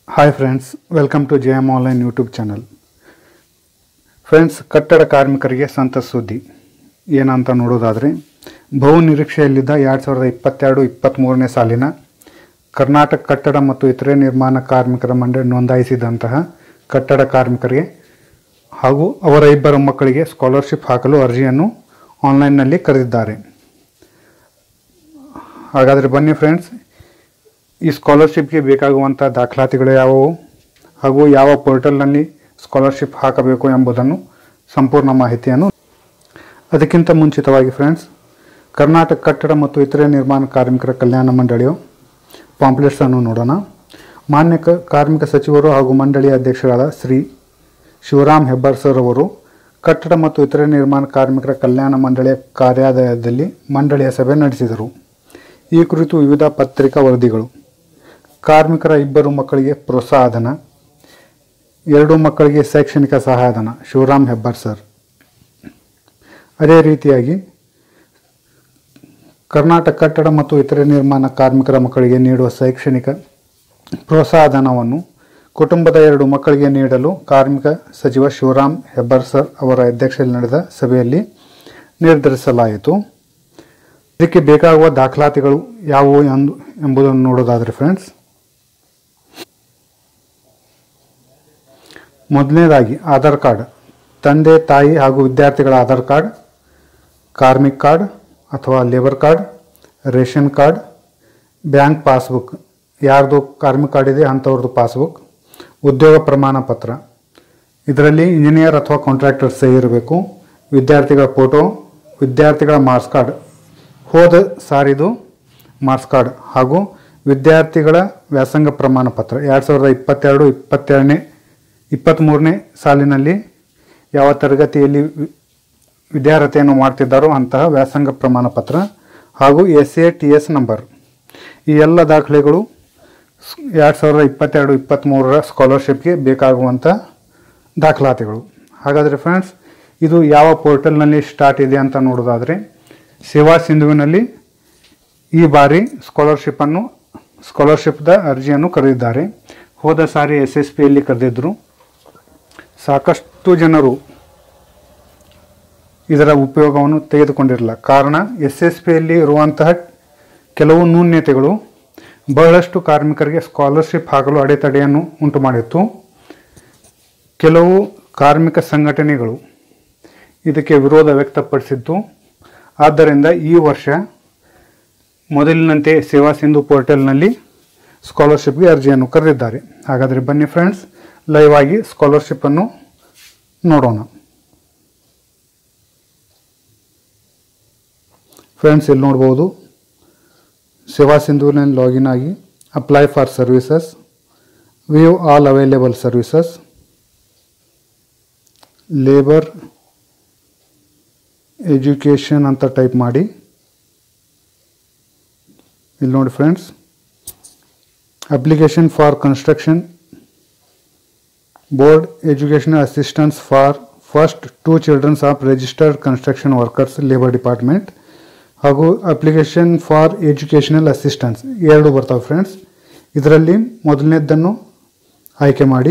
hi friends welcome to J M online YouTube channel friends ಕಟ್ಟಡ ಕಾರ್ಮಿಕರಿಗೆ ಸಂತಸ ಸುದ್ದಿ ಏನಂತ ನೋಡೋದಾದರೆ ಬಹು ನಿರೀಕ್ಷೆಯಲ್ಲಿದ್ದ ಎರಡು ಸಾವಿರದ ಇಪ್ಪತ್ತೆರಡು ಇಪ್ಪತ್ತ್ಮೂರನೇ ಸಾಲಿನ ಕರ್ನಾಟಕ ಕಟ್ಟಡ ಮತ್ತು ಇತರೆ ನಿರ್ಮಾಣ ಕಾರ್ಮಿಕರ ಮಂಡಳಿ ನೋಂದಾಯಿಸಿದಂತಹ ಕಟ್ಟಡ ಕಾರ್ಮಿಕರಿಗೆ ಹಾಗೂ ಅವರ ಇಬ್ಬರು ಮಕ್ಕಳಿಗೆ ಸ್ಕಾಲರ್ಶಿಪ್ ಹಾಕಲು ಅರ್ಜಿಯನ್ನು ಆನ್ಲೈನ್ನಲ್ಲಿ ಕರೆದಿದ್ದಾರೆ ಹಾಗಾದರೆ ಬನ್ನಿ ಫ್ರೆಂಡ್ಸ್ ಈ ಸ್ಕಾಲರ್ಶಿಪ್ಗೆ ಬೇಕಾಗುವಂಥ ದಾಖಲಾತಿಗಳು ಯಾವುವು ಹಾಗೂ ಯಾವ ಪೋರ್ಟಲ್ನಲ್ಲಿ ಸ್ಕಾಲರ್ಶಿಪ್ ಹಾಕಬೇಕು ಎಂಬುದನ್ನು ಸಂಪೂರ್ಣ ಮಾಹಿತಿಯನ್ನು ಅದಕ್ಕಿಂತ ಮುಂಚಿತವಾಗಿ ಫ್ರೆಂಡ್ಸ್ ಕರ್ನಾಟಕ ಕಟ್ಟಡ ಮತ್ತು ಇತರೆ ನಿರ್ಮಾಣ ಕಾರ್ಮಿಕರ ಕಲ್ಯಾಣ ಮಂಡಳಿಯು ಪಾಂಪ್ಲೆಟ್ಸನ್ನು ನೋಡೋಣ ಮಾನ್ಯ ಕ ಕಾರ್ಮಿಕ ಸಚಿವರು ಹಾಗೂ ಮಂಡಳಿಯ ಅಧ್ಯಕ್ಷರಾದ ಶ್ರೀ ಶಿವರಾಮ್ ಹೆಬ್ಬಾರ್ ಸರ್ ಅವರು ಕಟ್ಟಡ ಮತ್ತು ಇತರೆ ನಿರ್ಮಾಣ ಕಾರ್ಮಿಕರ ಕಲ್ಯಾಣ ಮಂಡಳಿಯ ಕಾರ್ಯಾಲಯದಲ್ಲಿ ಮಂಡಳಿಯ ಸಭೆ ನಡೆಸಿದರು ಈ ಕುರಿತು ವಿವಿಧ ಪತ್ರಿಕಾ ವರದಿಗಳು ಕಾರ್ಮಿಕರ ಇಬ್ಬರು ಮಕ್ಕಳಿಗೆ ಪ್ರೋತ್ಸಾಹಧನ ಎರಡು ಮಕ್ಕಳಿಗೆ ಶೈಕ್ಷಣಿಕ ಸಹಾಯಧನ ಶಿವರಾಮ್ ಹೆಬ್ಬಾರ್ ಸರ್ ಅದೇ ರೀತಿಯಾಗಿ ಕರ್ನಾಟಕ ಕಟ್ಟಡ ಮತ್ತು ಇತರೆ ನಿರ್ಮಾಣ ಕಾರ್ಮಿಕರ ಮಕ್ಕಳಿಗೆ ನೀಡುವ ಶೈಕ್ಷಣಿಕ ಪ್ರೋತ್ಸಾಹಧನವನ್ನು ಕುಟುಂಬದ ಎರಡು ಮಕ್ಕಳಿಗೆ ನೀಡಲು ಕಾರ್ಮಿಕ ಸಚಿವ ಶಿವರಾಮ್ ಹೆಬ್ಬಾರ್ ಸರ್ ಅವರ ಅಧ್ಯಕ್ಷತೆಯಲ್ಲಿ ನಡೆದ ಸಭೆಯಲ್ಲಿ ನಿರ್ಧರಿಸಲಾಯಿತು ಇದಕ್ಕೆ ಬೇಕಾಗುವ ದಾಖಲಾತಿಗಳು ಯಾವುವು ಎಂದು ಎಂಬುದನ್ನು ನೋಡೋದಾದರೆ ಫ್ರೆಂಡ್ಸ್ ಮೊದಲನೇದಾಗಿ ಆಧಾರ್ ಕಾರ್ಡ್ ತಂದೆ ತಾಯಿ ಹಾಗೂ ವಿದ್ಯಾರ್ಥಿಗಳ ಆಧಾರ್ ಕಾರ್ಡ್ ಕಾರ್ಮಿಕ್ ಕಾರ್ಡ್ ಅಥವಾ labour card ration card bank passbook ಯಾರ್ದು ಕಾರ್ಮಿಕ್ ಕಾರ್ಡ್ ಇದೆ ಅಂಥವ್ರದ್ದು ಪಾಸ್ಬುಕ್ ಉದ್ಯೋಗ ಪ್ರಮಾಣ ಪತ್ರ ಇದರಲ್ಲಿ ಇಂಜಿನಿಯರ್ ಅಥವಾ ಕಾಂಟ್ರಾಕ್ಟರ್ ಸಹಿ ಇರಬೇಕು ವಿದ್ಯಾರ್ಥಿಗಳ ಫೋಟೋ ವಿದ್ಯಾರ್ಥಿಗಳ ಮಾರ್ಕ್ಸ್ ಕಾರ್ಡ್ ಹೋದ ಸಾರಿದು ಮಾರ್ಕ್ಸ್ ಕಾರ್ಡ್ ಹಾಗೂ ವಿದ್ಯಾರ್ಥಿಗಳ ವ್ಯಾಸಂಗ ಪ್ರಮಾಣ ಪತ್ರ ಎರಡು ಸಾವಿರದ ಇಪ್ಪತ್ತೆರಡು ಇಪ್ಪತ್ತೆರಡನೇ ಇಪ್ಪತ್ತ್ಮೂರನೇ ಸಾಲಿನಲ್ಲಿ ಯಾವ ತರಗತಿಯಲ್ಲಿ ವಿ- ವಿದ್ಯಾರ್ಹತೆಯನ್ನು ಮಾಡ್ತಿದ್ದಾರೋ ಅಂತಹ ವ್ಯಾಸಂಗ ಪ್ರಮಾಣ ಪತ್ರ ಹಾಗೂ S A T S number ಈ ಎಲ್ಲ ದಾಖಲೆಗಳು ಎರಡು ಸಾವಿರದ ಇಪ್ಪತ್ತೆರಡು ಇಪ್ಪತ್ತ್ಮೂರರ ಸ್ಕಾಲರ್ಶಿಪ್ಗೆ ಬೇಕಾಗುವಂಥ ದಾಖಲಾತಿಗಳು ಹಾಗಾದರೆ ಫ್ರೆಂಡ್ಸ್ ಇದು ಯಾವ ಪೋರ್ಟಲ್ನಲ್ಲಿ ಸ್ಟಾರ್ಟ್ ಇದೆ ಅಂತ ನೋಡೋದಾದರೆ ಸೇವಾ ಸಿಂಧುವಿನಲ್ಲಿ ಈ ಬಾರಿ ಸ್ಕಾಲರ್ಶಿಪ್ಪನ್ನು ಸ್ಕಾಲರ್ಶಿಪ್ದ ಅರ್ಜಿಯನ್ನು ಕರೆದಿದ್ದಾರೆ ಹೋದ ಸಾರಿ ಎಸ್ ಎಸ್ ಪಿಯಲ್ಲಿ ಕರೆದಿದ್ದರು ಸಾಕಷ್ಟು ಜನರು ಇದರ ಉಪಯೋಗವನ್ನು ತೆಗೆದುಕೊಂಡಿರಲಿಲ್ಲ ಕಾರಣ ಎಸ್ ಎಸ್ ಪಿಯಲ್ಲಿ ಇರುವಂತಹ ಕೆಲವು ನ್ಯೂನ್ಯತೆಗಳು ಬಹಳಷ್ಟು ಕಾರ್ಮಿಕರಿಗೆ ಸ್ಕಾಲರ್ಶಿಪ್ ಹಾಕಲು ಅಡೆತಡೆಯನ್ನು ಉಂಟು ಮಾಡಿತ್ತು ಕೆಲವು ಕಾರ್ಮಿಕ ಸಂಘಟನೆಗಳು ಇದಕ್ಕೆ ವಿರೋಧ ವ್ಯಕ್ತಪಡಿಸಿದ್ದು ಆದ್ದರಿಂದ ಈ ವರ್ಷ ಮೊದಲಿನಂತೆ ಸೇವಾ ಸಿಂಧು ಪೋರ್ಟಲ್ನಲ್ಲಿ ಸ್ಕಾಲರ್ಶಿಪ್ಗೆ ಅರ್ಜಿಯನ್ನು ಕರೆದಿದ್ದಾರೆ ಹಾಗಾದರೆ ಬನ್ನಿ ಫ್ರೆಂಡ್ಸ್ ಲೈವ್ ಆಗಿ ಸ್ಕಾಲರ್ಶಿಪ್ಪನ್ನು ನೋಡೋಣ ಫ್ರೆಂಡ್ಸ್ ಇಲ್ಲಿ ನೋಡ್ಬೋದು ಸೇವಾ ಸಿಂಧುವಿನಲ್ಲಿ ಲಾಗಿನ್ ಆಗಿ apply for services view all available services labour education ಅಂತ ಟೈಪ್ ಮಾಡಿ ಇಲ್ಲಿ ನೋಡಿ friends application for construction board educational assistance for first two childrens of registered construction workers labour department ಹಾಗೂ ಅಪ್ಲಿಕೇಶನ್ ಫಾರ್ ಎಜುಕೇಷನಲ್ ಅಸಿಸ್ಟೆನ್ಸ್ ಎರಡು ಬರ್ತಾವೆ friends ಇದರಲ್ಲಿ ಮೊದಲನೇದನ್ನು ಆಯ್ಕೆ ಮಾಡಿ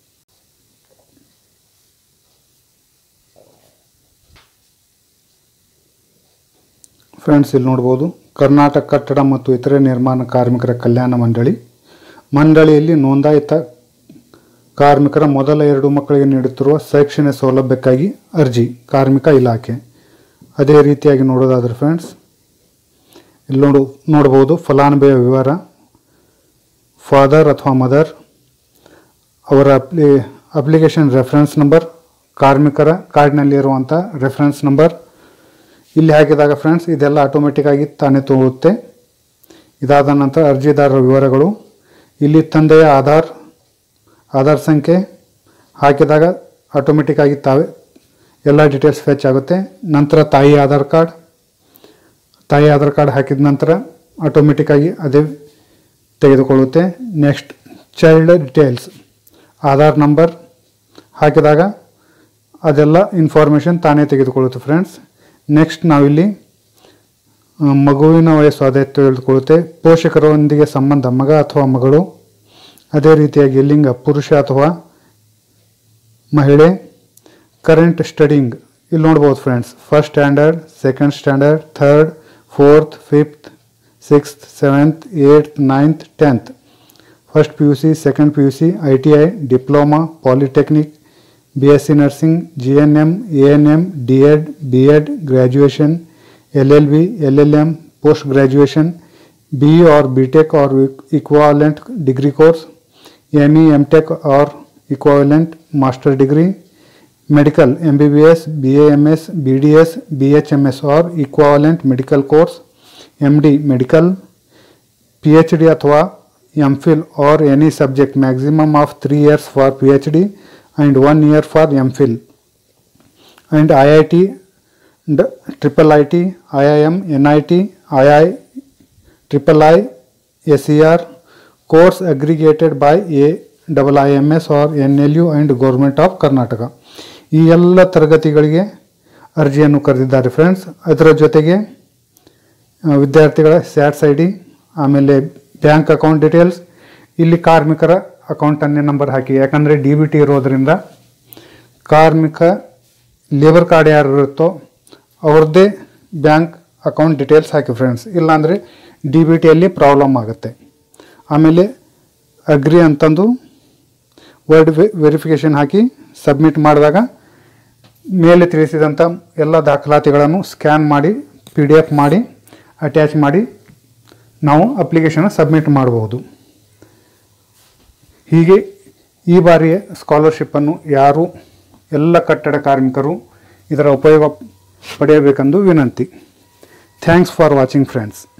ಫ್ರೆಂಡ್ಸ್ ಇಲ್ಲಿ ನೋಡ್ಬೋದು ಕರ್ನಾಟಕ ಕಟ್ಟಡ ಮತ್ತು ಇತರೆ ನಿರ್ಮಾಣ ಕಾರ್ಮಿಕರ ಕಲ್ಯಾಣ ಮಂಡಳಿ ಮಂಡಳಿಯಲ್ಲಿ ನೋಂದಾಯಿತ ಕಾರ್ಮಿಕರ ಮೊದಲ ಎರಡು ಮಕ್ಕಳಿಗೆ ನೀಡುತ್ತಿರುವ ಶೈಕ್ಷಣಿಕ ಸೌಲಭ್ಯಕ್ಕಾಗಿ ಅರ್ಜಿ ಕಾರ್ಮಿಕ ಇಲಾಖೆ ಅದೇ ರೀತಿಯಾಗಿ ನೋಡೋದಾದ್ರೆ ಫ್ರೆಂಡ್ಸ್ ಇಲ್ಲಿ ನೋಡು ನೋಡ್ಬೋದು ಫಲಾನುಭವಿಯ ವಿವರ ಫಾದರ್ ಅಥವಾ ಮದರ್ ಅವರ ಅಪ್ಲಿ ಅಪ್ಲಿಕೇಶನ್ ರೆಫರೆನ್ಸ್ ನಂಬರ್ ಕಾರ್ಮಿಕರ ಕಾರ್ಡ್ನಲ್ಲಿರುವಂಥ ರೆಫರೆನ್ಸ್ ನಂಬರ್ ಇಲ್ಲಿ ಹಾಕಿದಾಗ ಫ್ರೆಂಡ್ಸ್ ಇದೆಲ್ಲ ಆಟೋಮೆಟಿಕ್ ಆಗಿ ತಾನೇ ತಗೊಳುತ್ತೆ ಇದಾದ ನಂತರ ಅರ್ಜಿದಾರರ ವಿವರಗಳು ಇಲ್ಲಿ ತಂದೆಯ ಆಧಾರ್ ಆಧಾರ್ ಸಂಖ್ಯೆ ಹಾಕಿದಾಗ ಆಟೋಮೆಟಿಕ್ ಆಗಿ ತಾವೇ ಎಲ್ಲ ಡೀಟೇಲ್ಸ್ ಫೆಚ್ ಆಗುತ್ತೆ ನಂತರ ತಾಯಿ ಆಧಾರ್ ಕಾರ್ಡ್ ತಾಯಿ ಆಧಾರ್ ಕಾರ್ಡ್ ಹಾಕಿದ ನಂತರ ಆಟೋಮೆಟಿಕ್ ಆಗಿ ಅದೇ ತೆಗೆದುಕೊಳ್ಳುತ್ತೆ next child details Aadhaar number ಹಾಕಿದಾಗ ಅದೆಲ್ಲ ಇನ್ಫಾರ್ಮೇಷನ್ ತಾನೇ ತೆಗೆದುಕೊಳ್ಳುತ್ತೆ ಫ್ರೆಂಡ್ಸ್ ನೆಕ್ಸ್ಟ್ ನಾವಿಲ್ಲಿ ಆ, ಮಗುವಿನ ವಯಸ್ಸು ಅದೇ ತಿಳಿದುಕೊಳ್ಳುತ್ತೆ ಪೋಷಕರೊಂದಿಗೆ ಸಂಬಂಧ ಮಗ ಅಥವಾ ಮಗಳು ಅದೇ ರೀತಿಯಾಗಿ ಲಿಂಗ ಪುರುಷ ಅಥವಾ ಮಹಿಳೆ ಕರೆಂಟ್ ಸ್ಟಡಿಂಗ್ ಇಲ್ಲಿ ನೋಡ್ಬೋದು friends first standard second standard third fourth fifth sixth seventh eighth ninth tenth first P U C second P U C I T I diploma polytechnic B S C nursing G N M A N M D Ed B Ed graduation L L B L L M post graduation BE or BTech or equivalent degree course, ME, MTech or equivalent master degree, medical MBBS, BAMS, BDS, BHMS or equivalent medical course, MD medical, PhD ಅಥವಾ MPhil or any subject maximum of 3 years for PhD and 1 year for MPhil and IIT and triple IT, IIM, NIT, II, triple I, SER, course aggregated by A double IMS or NLU and Government of Karnataka ಈ ಎಲ್ಲ ತರಗತಿಗಳಿಗೆ ಅರ್ಜಿಯನ್ನು ಕರೆದಿದ್ದಾರೆ friends ಅದರ ಜೊತೆಗೆ ಆ, ವಿದ್ಯಾರ್ಥಿಗಳ SATS I D ಆಮೇಲೆ ಬ್ಯಾಂಕ್ ಅಕೌಂಟ್ ಡೀಟೇಲ್ಸ್ ಇಲ್ಲಿ ಕಾರ್ಮಿಕರ ಅಕೌಂಟನ್ನೇ ನಂಬರ್ ಹಾಕಿ ಯಾಕಂದರೆ ಡಿ ಬಿ ಟಿ ಇರೋದರಿಂದ ಕಾರ್ಮಿಕ ಲೇಬರ್ ಕಾರ್ಡ್ ಯಾರು ಇರುತ್ತೋ ಅವ್ರದ್ದೇ ಬ್ಯಾಂಕ್ ಅಕೌಂಟ್ ಡೀಟೇಲ್ಸ್ ಹಾಕಿ ಫ್ರೆಂಡ್ಸ್ ಇಲ್ಲಾಂದರೆ ಡಿ ಬಿ ಟಿಯಲ್ಲಿ ಪ್ರಾಬ್ಲಮ್ ಆಗುತ್ತೆ ಆಮೇಲೆ ಅಗ್ರಿ ಅಂತಂದು ವರ್ಡ್ ವೆರಿಫಿಕೇಷನ್ ಹಾಕಿ ಸಬ್ಮಿಟ್ ಮಾಡಿದಾಗ ಮೇಲೆ ತಿಳಿಸಿದಂಥ ಎಲ್ಲ ದಾಖಲಾತಿಗಳನ್ನು ಸ್ಕ್ಯಾನ್ ಮಾಡಿ ಪಿ ಡಿ ಎಫ್ ಮಾಡಿ ಅಟ್ಯಾಚ್ ಮಾಡಿ ನಾವು ಅಪ್ಲಿಕೇಶನ್ ಸಬ್ಮಿಟ್ ಮಾಡಬಹುದು ಹೀಗೆ ಈ ಬಾರಿಯ ಸ್ಕಾಲರ್ಶಿಪ್ಪನ್ನು ಯಾರು ಎಲ್ಲ ಕಟ್ಟಡ ಕಾರ್ಮಿಕರು ಇದರ ಉಪಯೋಗ ಪಡೆಯಬೇಕೆಂದು ವಿನಂತಿ ಥ್ಯಾಂಕ್ಸ್ ಫಾರ್ ವಾಚಿಂಗ್ ಫ್ರೆಂಡ್ಸ್